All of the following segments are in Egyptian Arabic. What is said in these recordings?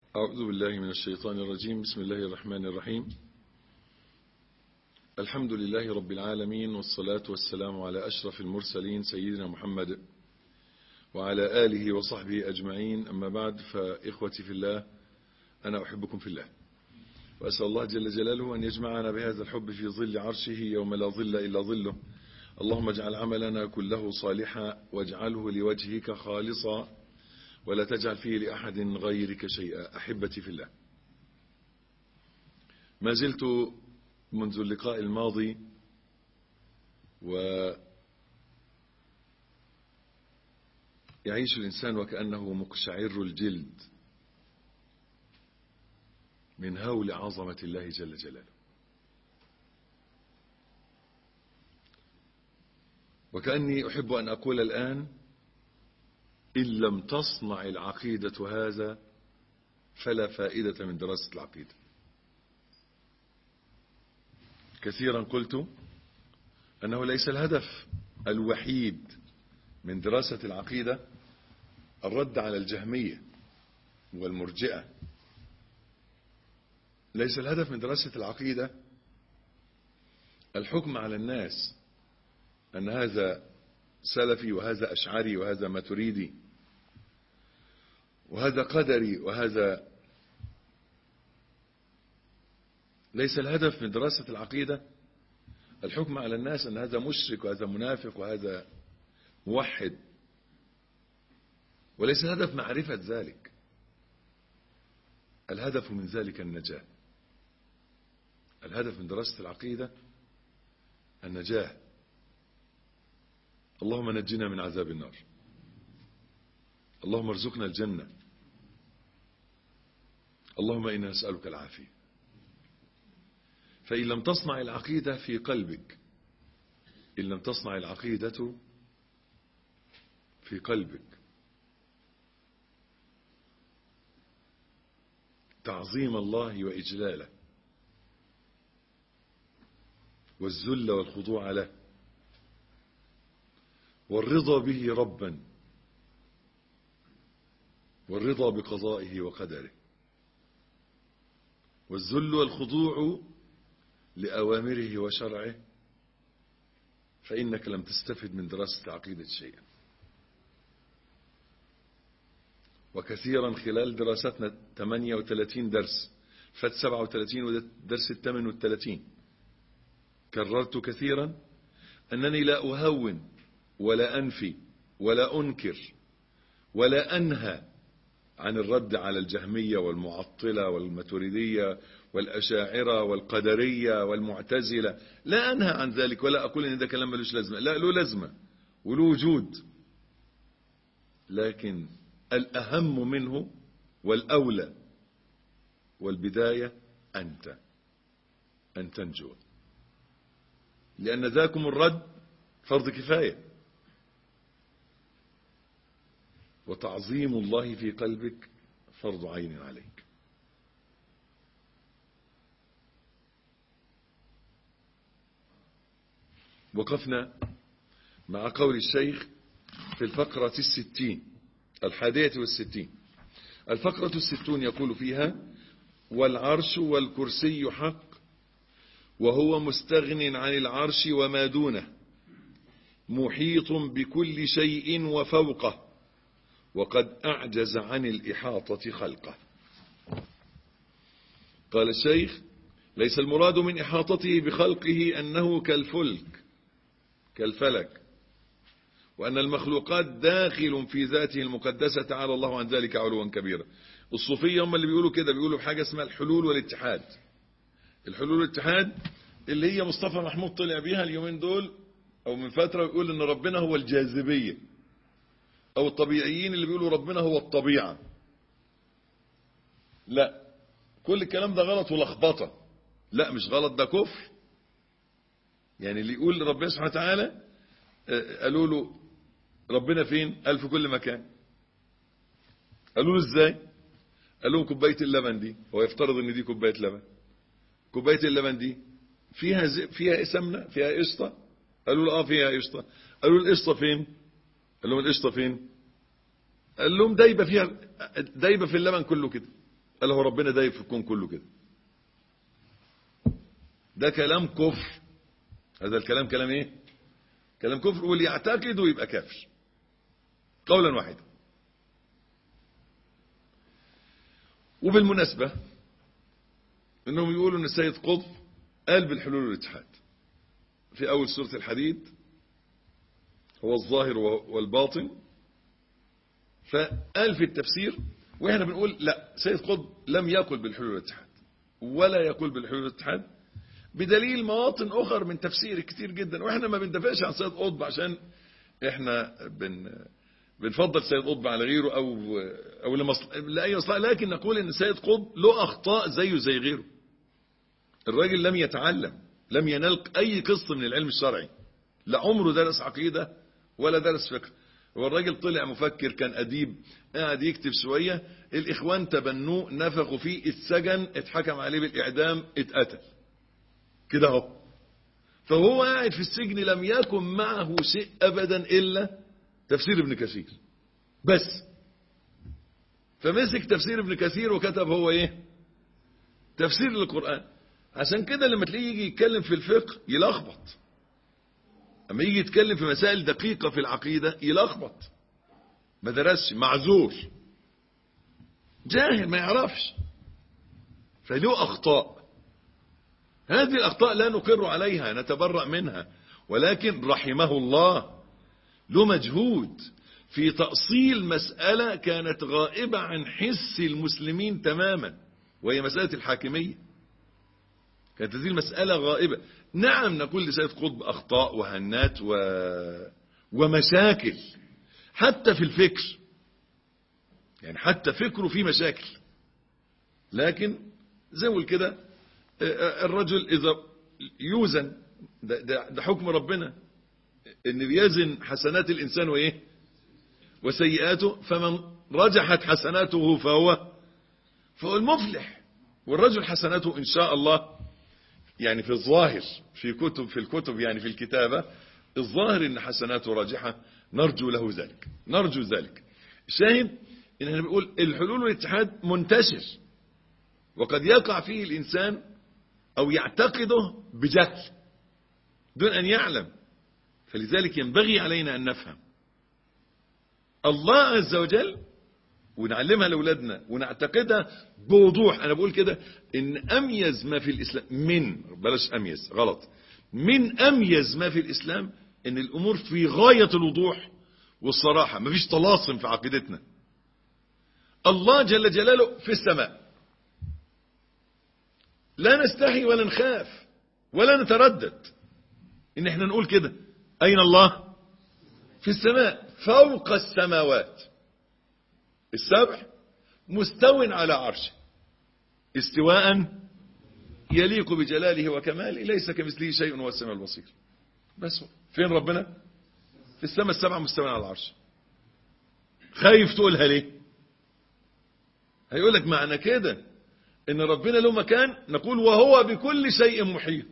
أعوذ بالله من الشيطان الرجيم بسم الله الرحمن الرحيم الحمد لله رب العالمين والصلاة والسلام على أشرف المرسلين سيدنا محمد وعلى آله وصحبه أجمعين أما بعد فإخوتي في الله أنا أحبكم في الله وأسأل الله جل جلاله أن يجمعنا بهذا الحب في ظل عرشه يوم لا ظل إلا ظله اللهم اجعل عملنا كله صالحا واجعله لوجهك خالصا ولا تجعل فيه لأحد غيرك شيئا أحبتي في الله ما زلت منذ اللقاء الماضي و يعيش الإنسان وكأنه مقشعر الجلد من هول عظمة الله جل جلاله وكأني أحب أن أقول الآن إن لم تصنع العقيدة هذا فلا فائدة من دراسة العقيدة كثيرا قلت أنه ليس الهدف الوحيد من دراسة العقيدة الرد على الجهمية والمرجئة ليس الهدف من دراسة العقيدة الحكم على الناس أن هذا سلفي وهذا أشعري وهذا ماتريدي وهذا قدري وهذا ليس الهدف من دراسة العقيدة الحكم على الناس أن هذا مشرك وهذا منافق وهذا موحد وليس الهدف معرفة ذلك الهدف من ذلك النجاة الهدف من دراسة العقيدة النجاة اللهم نجنا من عذاب النار اللهم ارزقنا الجنة اللهم إنا نسألك العافية فإن لم تصنع العقيدة في قلبك إن لم تصنع العقيدة في قلبك تعظيم الله وإجلاله والذل والخضوع له والرضا به ربا والرضا بقضائه وقدره والذل والخضوع لأوامره وشرعه فإنك لم تستفد من دراسة العقيدة شيئا وكثيرا خلال دراستنا 38 درس فات 37 ودرس 38 كررت كثيرا أنني لا أهون ولا أنفي ولا أنكر ولا أنهى عن الرد على الجهمية والمعطلة والمتردية والأشاعرة والقدرية والمعتزلة لا أنهى عن ذلك ولا أقول إن ده كلام ملوش لازمة لا له لازمة وله وجود لكن الأهم منه والأولى والبداية أنت أن تنجو لأن ذاكم الرد فرض كفاية وتعظيم الله في قلبك فرض عين عليك وقفنا مع قول الشيخ في الفقرة الستين الحادية والستين الفقرة الستون يقول فيها والعرش والكرسي حق وهو مستغن عن العرش وما دونه محيط بكل شيء وفوقه وقد أعجز عن الإحاطة خلقه قال الشيخ ليس المراد من إحاطته بخلقه أنه كالفلك كالفلك وأن المخلوقات داخل في ذاته المقدسة تعالى الله عن ذلك علوا كبيرا الصوفية هم اللي بيقولوا كده بيقولوا بحاجة اسمها الحلول والاتحاد الحلول والاتحاد اللي هي مصطفى محمود طلع بيها اليومين دول أو من فترة يقول أن ربنا هو الجاذبية أو الطبيعيين اللي بيقولوا ربنا هو الطبيعة لا كل الكلام ده غلط ولخبطة لا مش غلط ده كفر يعني اللي يقول ربنا سبحانه وتعالى قالوا له ربنا فين قال في كل مكان قالوا له ازاي قال لهم كوبايه اللبن دي هو يفترض ان دي كوبايه لبن كوبايه اللبن دي فيها زي فيها سمنه فيها قشطه قالوا له اه فيها قشطه قالوا له القشطه فين قال لهم القشطه فين قال لهم دايبه فيها دايبه في اللبن كله كده قال هو ربنا دايب في الكون كله كده ده كلام كفر هذا الكلام كلام ايه كلام كفر واللي يعتقده يبقى كافر قولا واحدا وبالمناسبة انهم يقولوا ان السيد قطب قال بالحلول والاتحاد في اول سورة الحديد هو الظاهر والباطن فقال في التفسير واحنا بنقول لا سيد قطب لم يقل بالحلول والاتحاد ولا يقول بالحلول والاتحاد بدليل مواطن اخر من تفسير كتير جدا واحنا ما بندافعش عن سيد قطب عشان احنا بن بنفضل سيد قطب على غيره او او لمصل... لاي مصلحه لكن نقول ان سيد قطب له اخطاء زيه زي غيره الراجل لم يتعلم لم ينال اي قسط من العلم الشرعي لا عمره درس عقيده ولا درس فقه هو الراجل طلع مفكر كان اديب قاعد يكتب شويه الاخوان تبنوه نفخوا فيه اتسجن اتحكم عليه بالاعدام اتقتل كده اهو فهو قاعد في السجن لم يكن معه شيء ابدا الا تفسير ابن كثير بس فمسك تفسير ابن كثير وكتب هو ايه تفسير للقرآن عشان كده لما تلاقيه يجي يتكلم في الفقه يلخبط اما يجي يتكلم في مسائل دقيقة في العقيدة يلخبط ما درسش معذور جاهل ما يعرفش فله اخطاء هذه الاخطاء لا نقر عليها نتبرأ منها ولكن رحمه الله له مجهود في تأصيل مسألة كانت غائبة عن حس المسلمين تماما وهي مسألة الحاكمية كانت هذه المسألة غائبة نعم نقول لسيد قطب أخطاء وهنات و... ومشاكل حتى في الفكر يعني حتى فكره فيه مشاكل لكن زي كده الرجل إذا يوزن ده, ده, ده حكم ربنا ان بيزن حسنات الانسان وايه وسيئاته فمن رجحت حسناته فهو فهو المفلح والرجل حسناته ان شاء الله يعني في الظاهر في كتب في الكتب يعني في الكتابة الظاهر ان حسناته راجحة نرجو له ذلك نرجو ذلك الشاهد ان احنا بنقول الحلول والاتحاد منتشر وقد يقع فيه الانسان او يعتقده بجهل دون ان يعلم فلذلك ينبغي علينا أن نفهم الله عز وجل ونعلمها لأولادنا ونعتقدها بوضوح أنا بقول كده إن أميز ما في الإسلام من بلاش أميز غلط من أميز ما في الإسلام إن الأمور في غاية الوضوح والصراحة مفيش طلاصم في عقيدتنا الله جل جلاله في السماء لا نستحي ولا نخاف ولا نتردد إن احنا نقول كده أين الله في السماء فوق السماوات السبع مستو على عرشه استواء يليق بجلاله وكماله ليس كمثله شيء هو السميع البصير بس فين ربنا في السماء السبع مستوى على العرش خايف تقولها ليه هيقول لك معنى كده ان ربنا له مكان نقول وهو بكل شيء محيط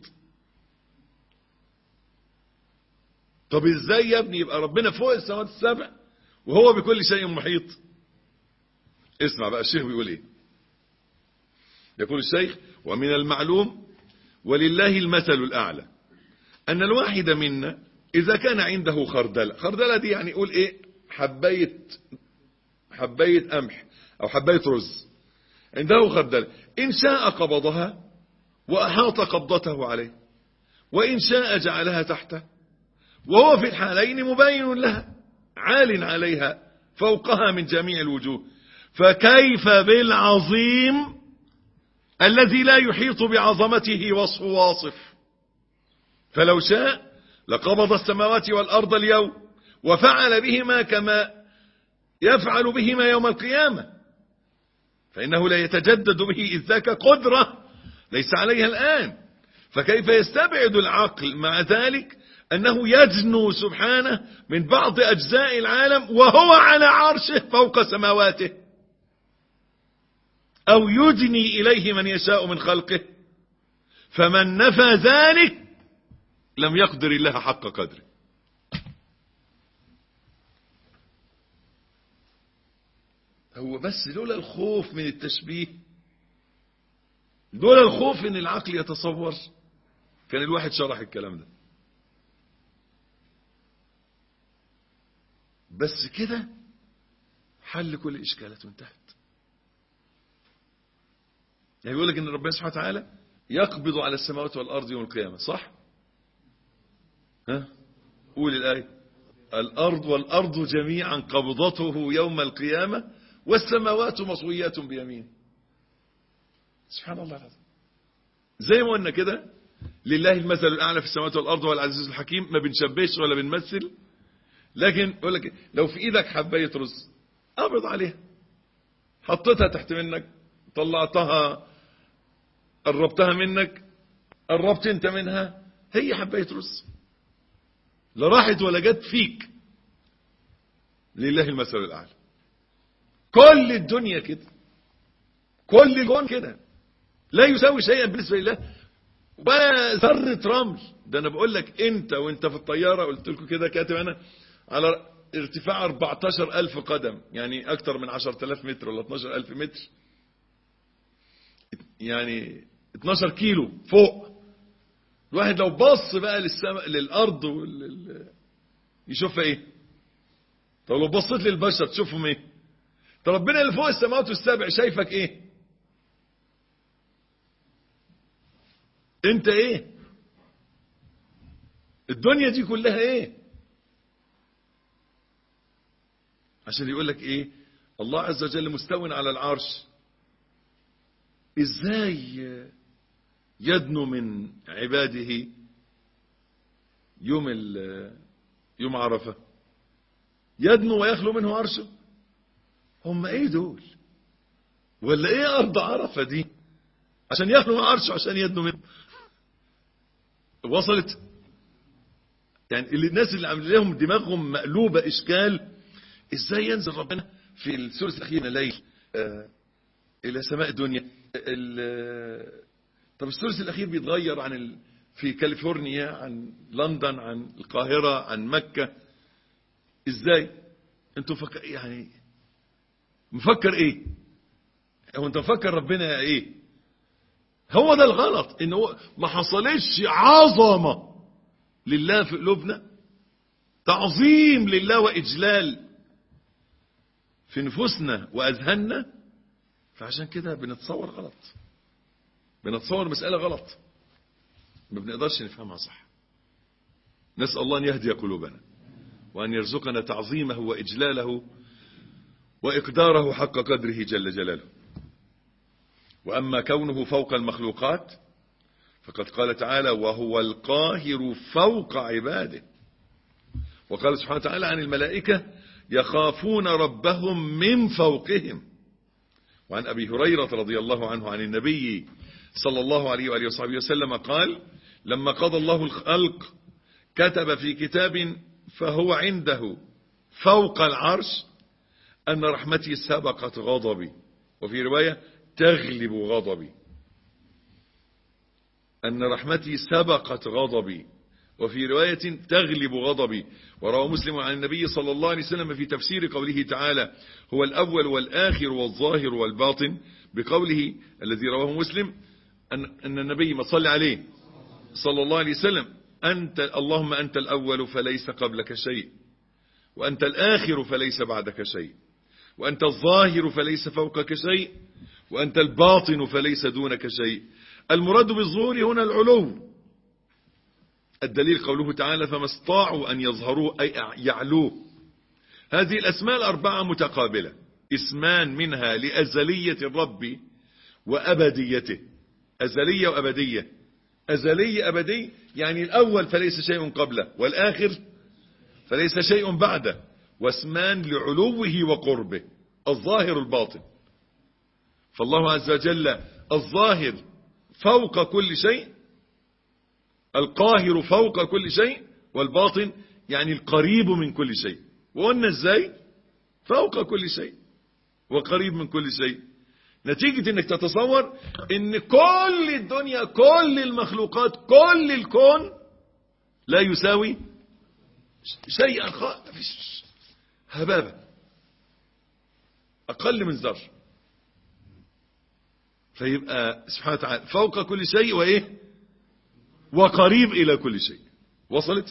طب ازاي يا ابني يبقى ربنا فوق السماوات السبع وهو بكل شيء محيط اسمع بقى الشيخ بيقول ايه يقول الشيخ ومن المعلوم ولله المثل الاعلى ان الواحد منا اذا كان عنده خردله خردله دي يعني يقول ايه حبايه حبايه قمح او حبايه رز عنده خردله ان شاء قبضها واحاط قبضته عليه وان شاء جعلها تحته وهو في الحالين مبين لها عال عليها فوقها من جميع الوجوه فكيف بالعظيم الذي لا يحيط بعظمته وصف واصف فلو شاء لقبض السماوات والأرض اليوم وفعل بهما كما يفعل بهما يوم القيامة فإنه لا يتجدد به إذ ذاك قدرة ليس عليها الآن فكيف يستبعد العقل مع ذلك أنه يدنو سبحانه من بعض أجزاء العالم وهو على عرشه فوق سماواته أو يدني إليه من يشاء من خلقه فمن نفى ذلك لم يقدر الله حق قدره هو بس لولا الخوف من التشبيه دول الخوف ان العقل يتصور كان الواحد شرح الكلام ده بس كده حل كل الاشكالات وانتهت يعني بيقول لك ان ربنا سبحانه وتعالى يقبض على السماوات والارض يوم القيامه صح ها قول الايه الارض والارض جميعا قبضته يوم القيامه والسماوات مطويات بيمينه سبحان الله العظيم زي ما قلنا كده لله المثل الاعلى في السماوات والارض هو العزيز الحكيم ما بنشبهش ولا بنمثل لكن يقول لك لو في ايدك حبايه رز قبض عليها حطيتها تحت منك طلعتها قربتها منك قربت انت منها هي حبايه رز لا راحت ولا جت فيك لله المثل الاعلى كل الدنيا كده كل الكون كده لا يساوي شيئا بالنسبه لله ولا ذره رمل ده انا بقول لك انت وانت في الطياره قلت لكم كده كاتب انا على ارتفاع 14000 قدم يعني اكتر من 10000 متر ولا 12000 متر يعني 12 كيلو فوق الواحد لو بص بقى للسماء للارض ولل... يشوفها ايه طب لو بصيت للبشر تشوفهم ايه طب ربنا اللي فوق السماوات والسبع شايفك ايه انت ايه الدنيا دي كلها ايه عشان يقول لك ايه الله عز وجل مستو على العرش ازاي يدنو من عباده يوم يوم عرفة يدنو ويخلو منه عرشه هم ايه دول ولا ايه ارض عرفة دي عشان يخلو من عرشه عشان يدنو منه وصلت يعني اللي الناس اللي عامل لهم دماغهم مقلوبة اشكال ازاي ينزل ربنا في الثلث الاخير من الليل آه الى سماء الدنيا طب الثلث الاخير بيتغير عن ال... في كاليفورنيا عن لندن عن القاهرة عن مكة ازاي انتوا فكر يعني مفكر ايه هو انت مفكر ربنا ايه هو ده الغلط ان هو ما حصلتش عظمة لله في قلوبنا تعظيم لله واجلال في نفوسنا واذهاننا فعشان كده بنتصور غلط بنتصور مسألة غلط ما بنقدرش نفهمها صح نسأل الله أن يهدي قلوبنا وأن يرزقنا تعظيمه وإجلاله وإقداره حق قدره جل جلاله وأما كونه فوق المخلوقات فقد قال تعالى وهو القاهر فوق عباده وقال سبحانه وتعالى عن الملائكة يخافون ربهم من فوقهم وعن أبي هريرة رضي الله عنه عن النبي صلى الله عليه وآله وصحبه وسلم قال لما قضى الله الخلق كتب في كتاب فهو عنده فوق العرش أن رحمتي سبقت غضبي وفي رواية تغلب غضبي أن رحمتي سبقت غضبي وفي رواية تغلب غضبي وروى مسلم عن النبي صلى الله عليه وسلم في تفسير قوله تعالى هو الأول والآخر والظاهر والباطن بقوله الذي رواه مسلم أن, أن النبي ما صلى عليه صلى الله عليه وسلم أنت اللهم أنت الأول فليس قبلك شيء وأنت الآخر فليس بعدك شيء وأنت الظاهر فليس فوقك شيء وأنت الباطن فليس دونك شيء المراد بالظهور هنا العلو الدليل قوله تعالى فما استطاعوا أن يظهروه أي يعلوه هذه الأسماء الأربعة متقابلة اسمان منها لأزلية الرب وأبديته أزلية وأبدية أزلية أبدي يعني الأول فليس شيء قبله والآخر فليس شيء بعده واسمان لعلوه وقربه الظاهر الباطن فالله عز وجل الظاهر فوق كل شيء القاهر فوق كل شيء والباطن يعني القريب من كل شيء وقلنا ازاي فوق كل شيء وقريب من كل شيء نتيجة انك تتصور ان كل الدنيا كل المخلوقات كل الكون لا يساوي شيئا خالص هبابة اقل من ذر فيبقى سبحانه وتعالى فوق كل شيء وإيه وقريب إلى كل شيء وصلت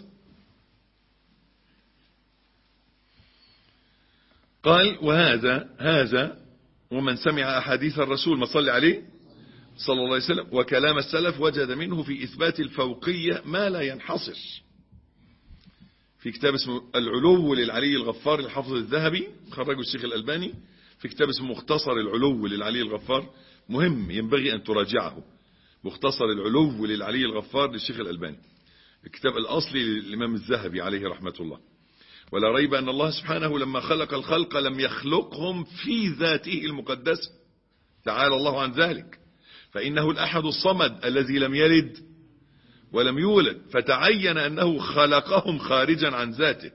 قال وهذا هذا ومن سمع أحاديث الرسول ما صلى عليه صلى الله عليه وسلم وكلام السلف وجد منه في إثبات الفوقية ما لا ينحصر في كتاب اسمه العلو للعلي الغفار الحافظ الذهبي خرجه الشيخ الألباني في كتاب اسمه مختصر العلو للعلي الغفار مهم ينبغي أن تراجعه مختصر العلو للعلي الغفار للشيخ الألباني الكتاب الأصلي للإمام الذهبي عليه رحمة الله ولا ريب أن الله سبحانه لما خلق الخلق لم يخلقهم في ذاته المقدسة تعالى الله عن ذلك فإنه الأحد الصمد الذي لم يلد ولم يولد فتعين أنه خلقهم خارجا عن ذاته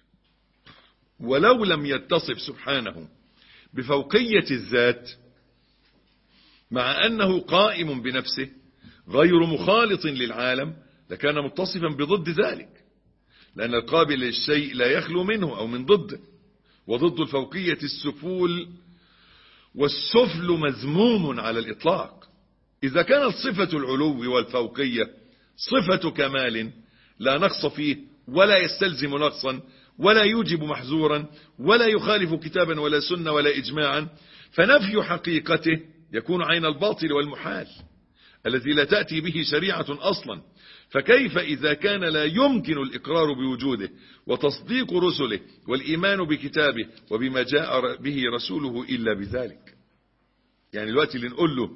ولو لم يتصف سبحانه بفوقية الذات مع أنه قائم بنفسه غير مخالط للعالم لكان متصفا بضد ذلك لأن القابل للشيء لا يخلو منه أو من ضده وضد الفوقية السفول والسفل مذموم على الإطلاق إذا كانت صفة العلو والفوقية صفة كمال لا نقص فيه ولا يستلزم نقصا ولا يوجب محزورا ولا يخالف كتابا ولا سنة ولا إجماعا فنفي حقيقته يكون عين الباطل والمحال الذي لا تأتي به شريعة أصلا فكيف إذا كان لا يمكن الإقرار بوجوده وتصديق رسله والإيمان بكتابه وبما جاء به رسوله إلا بذلك يعني الوقت اللي نقول له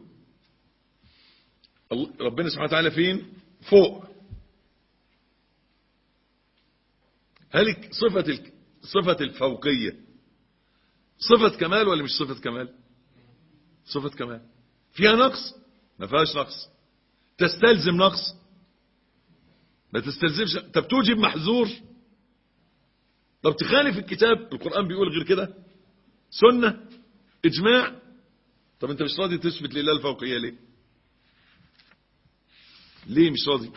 ربنا سبحانه وتعالى فين فوق هل صفة صفة الفوقية صفة كمال ولا مش صفة كمال صفة كمال فيها نقص ما فيهاش نقص تستلزم نقص ما تستلزمش طب توجب محظور طب تخالف الكتاب القرآن بيقول غير كده سنة اجماع طب انت مش راضي تثبت لله الفوقية ليه ليه مش راضي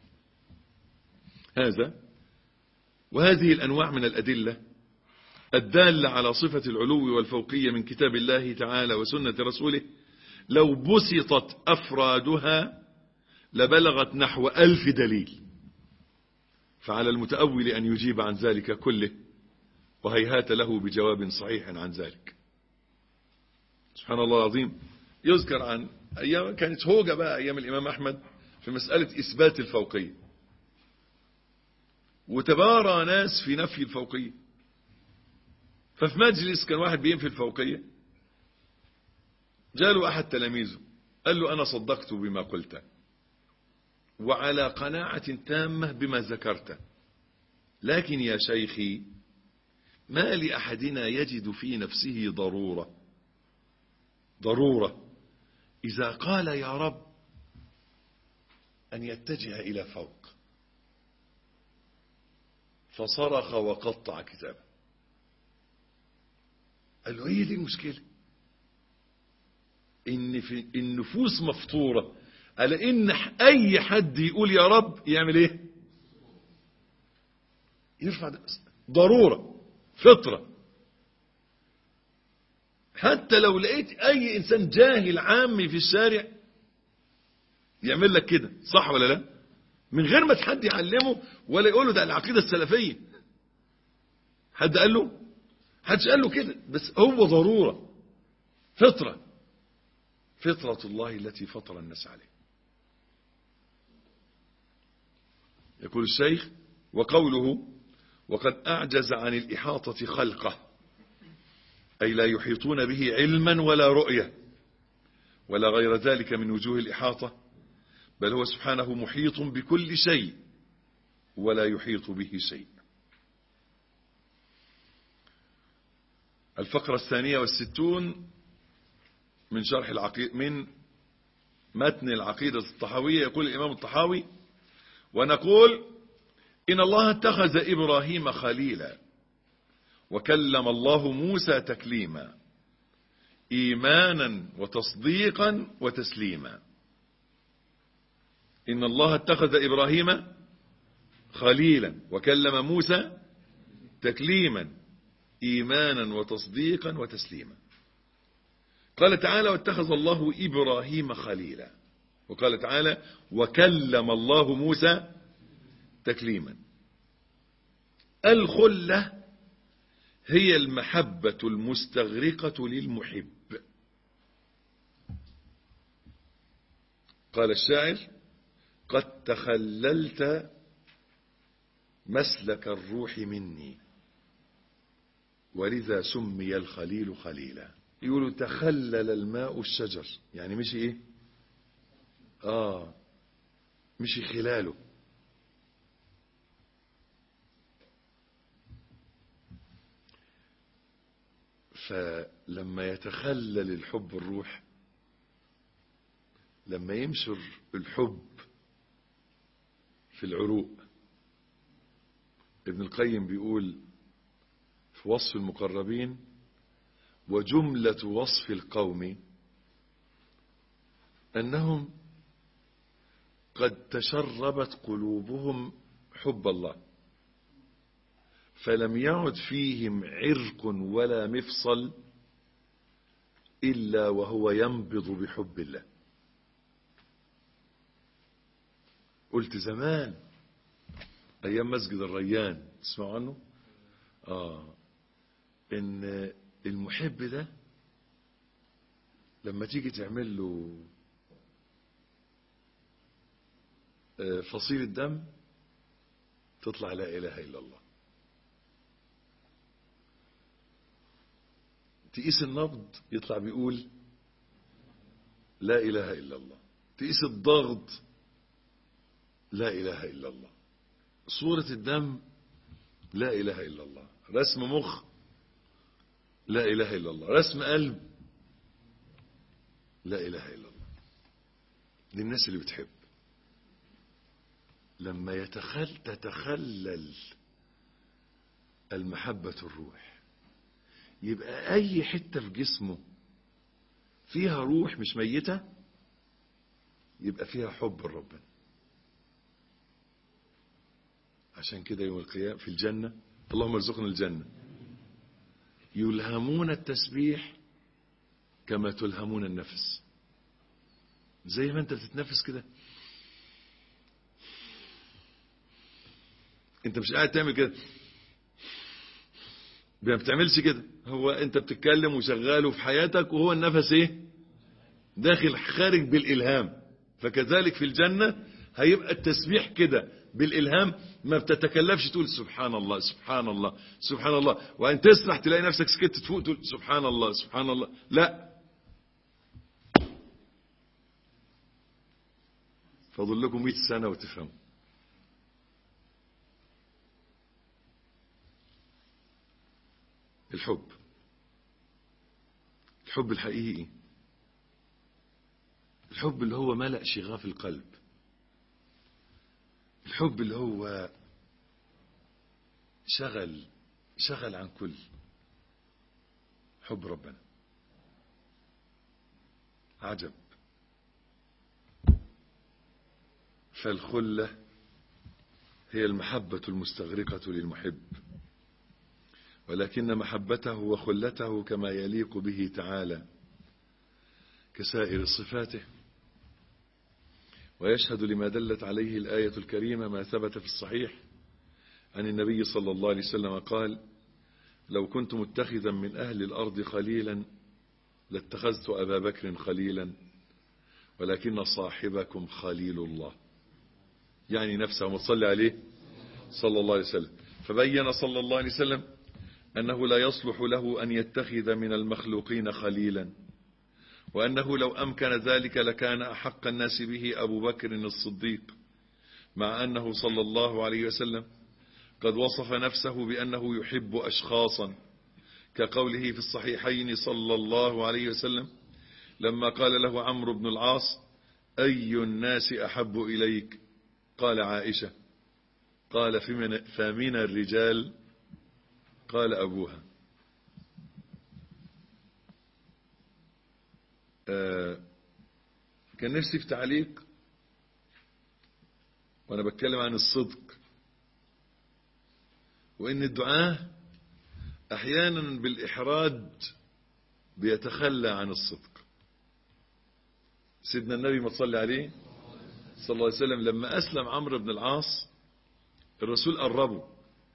هذا وهذه الأنواع من الأدلة الدالة على صفة العلو والفوقية من كتاب الله تعالى وسنة رسوله لو بسطت أفرادها لبلغت نحو ألف دليل فعلى المتأول أن يجيب عن ذلك كله وهيهات له بجواب صحيح عن ذلك سبحان الله العظيم يذكر عن أيام كانت هوجة بقى أيام الإمام أحمد في مسألة إثبات الفوقية وتبارى ناس في نفي الفوقية ففي مجلس كان واحد بينفي الفوقية جاله أحد تلاميذه قال له أنا صدقت بما قلت وعلى قناعة تامة بما ذكرت لكن يا شيخي ما لأحدنا يجد في نفسه ضرورة ضرورة إذا قال يا رب أن يتجه إلى فوق فصرخ وقطع كتابه قال له هي دي المشكلة إن في النفوس مفطورة على إن أي حد يقول يا رب يعمل إيه يرفع ضرورة فطرة حتى لو لقيت أي إنسان جاهل عامي في الشارع يعمل لك كده صح ولا لا من غير ما حد يعلمه ولا يقول له ده العقيدة السلفية حد قال له حدش قال له كده بس هو ضرورة فطرة فطرة الله التي فطر الناس عليه يقول الشيخ وقوله وقد أعجز عن الإحاطة خلقه أي لا يحيطون به علما ولا رؤية ولا غير ذلك من وجوه الإحاطة بل هو سبحانه محيط بكل شيء ولا يحيط به شيء الفقرة الثانية والستون من شرح العقيدة من متن العقيدة الطحاوية يقول الإمام الطحاوي ونقول إن الله اتخذ إبراهيم خليلا وكلم الله موسى تكليما إيمانا وتصديقا وتسليما إن الله اتخذ إبراهيم خليلا وكلم موسى تكليما إيمانا وتصديقا وتسليما قال تعالى واتخذ الله إبراهيم خليلا وقال تعالى وكلم الله موسى تكليما الخلة هي المحبة المستغرقة للمحب قال الشاعر قد تخللت مسلك الروح مني ولذا سمي الخليل خليلا يقولوا تخلل الماء الشجر يعني مشي ايه اه مشي خلاله فلما يتخلل الحب الروح لما ينشر الحب في العروق ابن القيم بيقول في وصف المقربين وجملة وصف القوم أنهم قد تشربت قلوبهم حب الله فلم يعد فيهم عرق ولا مفصل إلا وهو ينبض بحب الله قلت زمان أيام مسجد الريان تسمعوا عنه آه إن المحب ده لما تيجي تعمل له فصيل الدم تطلع لا إله إلا الله تقيس النبض يطلع بيقول لا إله إلا الله تقيس الضغط لا إله إلا الله صورة الدم لا إله إلا الله رسم مخ لا إله إلا الله رسم قلب لا إله إلا الله للناس اللي بتحب لما يتخل تتخلل المحبة الروح يبقى أي حتة في جسمه فيها روح مش ميتة يبقى فيها حب ربنا عشان كده يوم القيامة في الجنة اللهم ارزقنا الجنة يلهمون التسبيح كما تلهمون النفس زي ما انت بتتنفس كده انت مش قاعد تعمل كده ما بتعملش كده هو انت بتتكلم وشغال في حياتك وهو النفس ايه داخل خارج بالالهام فكذلك في الجنة هيبقى التسبيح كده بالالهام ما بتتكلفش تقول سبحان الله سبحان الله سبحان الله وان تسرح تلاقي نفسك سكت تفوق تقول سبحان الله سبحان الله لا فاضل لكم 100 سنة وتفهموا الحب الحب الحقيقي الحب اللي هو ملأ شغاف القلب الحب اللي هو شغل شغل عن كل حب ربنا عجب فالخلة هي المحبة المستغرقة للمحب ولكن محبته وخلته كما يليق به تعالى كسائر صفاته ويشهد لما دلت عليه الآية الكريمة ما ثبت في الصحيح عن النبي صلى الله عليه وسلم قال لو كنت متخذا من أهل الأرض خليلا لاتخذت أبا بكر خليلا ولكن صاحبكم خليل الله يعني نفسه وصلي عليه صلى الله عليه وسلم فبين صلى الله عليه وسلم أنه لا يصلح له أن يتخذ من المخلوقين خليلا وأنه لو أمكن ذلك لكان أحق الناس به أبو بكر الصديق مع أنه صلى الله عليه وسلم قد وصف نفسه بأنه يحب أشخاصا كقوله في الصحيحين صلى الله عليه وسلم لما قال له عمرو بن العاص أي الناس أحب إليك قال عائشة قال فمن الرجال قال أبوها آه كان نفسي في تعليق وأنا بتكلم عن الصدق وإن الدعاء أحيانا بالإحراج بيتخلى عن الصدق سيدنا النبي ما تصلي عليه صلى الله عليه وسلم لما أسلم عمرو بن العاص الرسول قربه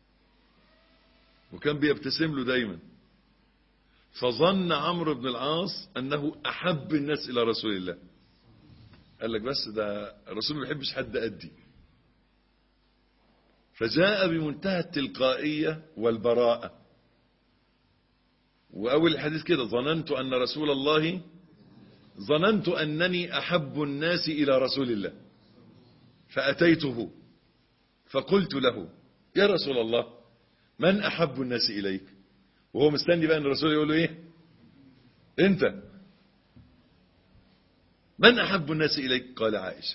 وكان بيبتسم له دايما فظن عمرو بن العاص أنه أحب الناس إلى رسول الله قال لك بس ده الرسول ما بيحبش حد أدي فجاء بمنتهى التلقائية والبراءة وأول الحديث كده ظننت أن رسول الله ظننت أنني أحب الناس إلى رسول الله فأتيته فقلت له يا رسول الله من أحب الناس إليك وهو مستني بقى أن الرسول يقول له إيه أنت من أحب الناس إليك قال عائشة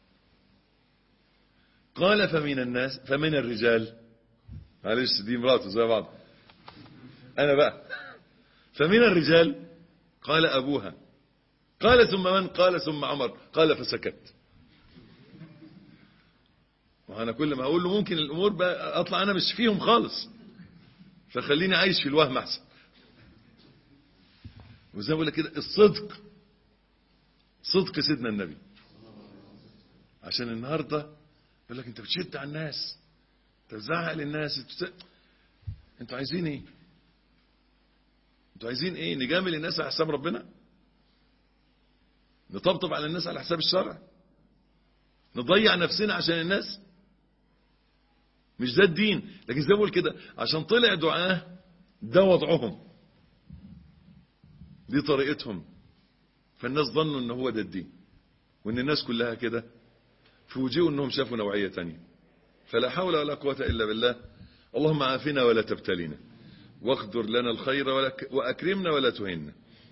قال فمن الناس فمن الرجال معلش دي مراته زي بعض أنا بقى فمن الرجال قال أبوها قال ثم من قال ثم عمر قال فسكت وأنا كل ما أقول له ممكن الأمور بقى أطلع أنا مش فيهم خالص فخليني عايش في الوهم أحسن وزي ما بقول لك كده الصدق صدق سيدنا النبي عشان النهارده يقول لك انت بتشد على الناس انت بتزعق للناس بت... انتوا عايزين ايه انتوا عايزين ايه نجامل الناس على حساب ربنا نطبطب على الناس على حساب الشرع نضيع نفسنا عشان الناس مش ده الدين لكن زي ما بقول كده عشان طلع دعاه ده وضعهم دي طريقتهم فالناس ظنوا ان هو ده الدين وان الناس كلها كده فوجئوا انهم شافوا نوعية تانية فلا حول ولا قوة الا بالله اللهم عافنا ولا تبتلينا واقدر لنا الخير واكرمنا ولا تهنا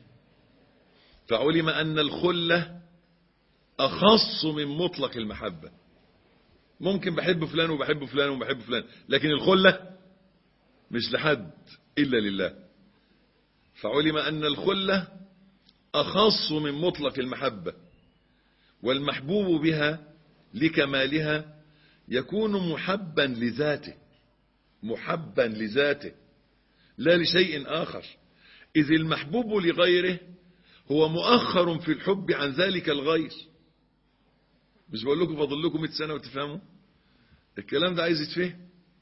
فعلم ان الخلة اخص من مطلق المحبة ممكن بحب فلان وبحب فلان وبحب فلان لكن الخلة مش لحد الا لله فعلم ان الخلة أخص من مطلق المحبة والمحبوب بها لكمالها يكون محبا لذاته محبا لذاته لا لشيء آخر إذ المحبوب لغيره هو مؤخر في الحب عن ذلك الغير مش بقول لكم فاضل لكم 100 سنة وتفهموا الكلام ده عايز يتفهم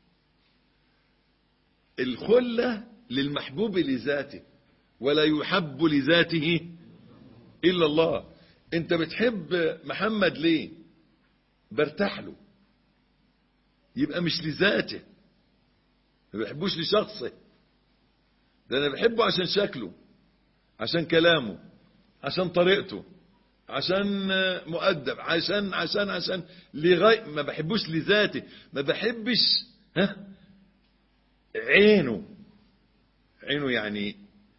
الخلة للمحبوب لذاته ولا يحب لذاته إلا الله انت بتحب محمد ليه برتاح له يبقى مش لذاته ما بحبوش لشخصه ده انا بحبه عشان شكله عشان كلامه عشان طريقته عشان مؤدب عشان عشان عشان لغاية ما بحبوش لذاته ما بحبش ها عينه عينه يعني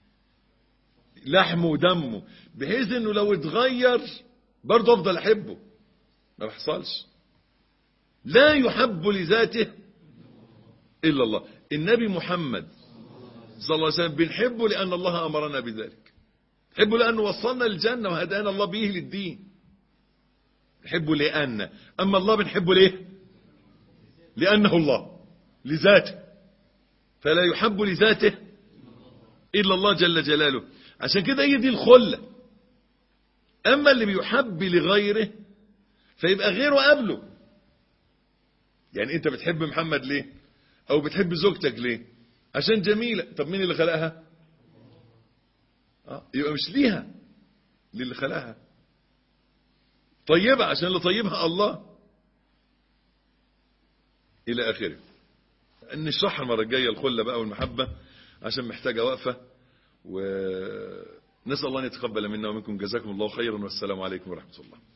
لحمه ودمه بحيث انه لو اتغير برضه افضل احبه ما بحصلش لا يحب لذاته الا الله النبي محمد صلى الله عليه وسلم بنحبه لان الله امرنا بذلك نحبه لانه وصلنا للجنه وهدانا الله به للدين نحبه لان اما الله بنحبه ليه لانه الله لذاته فلا يحب لذاته الا الله جل جلاله عشان كده هي دي الخلة أما اللي بيحب لغيره فيبقى غيره قبله يعني أنت بتحب محمد ليه أو بتحب زوجتك ليه عشان جميلة طب مين اللي خلقها آه. يبقى مش ليها للي خلقها طيبة عشان اللي طيبها الله إلى آخره نشرحها المرة الجاية الخلة بقى والمحبة عشان محتاجة وقفة ونسأل الله أن يتقبل منا ومنكم جزاكم الله خيرا والسلام عليكم ورحمة الله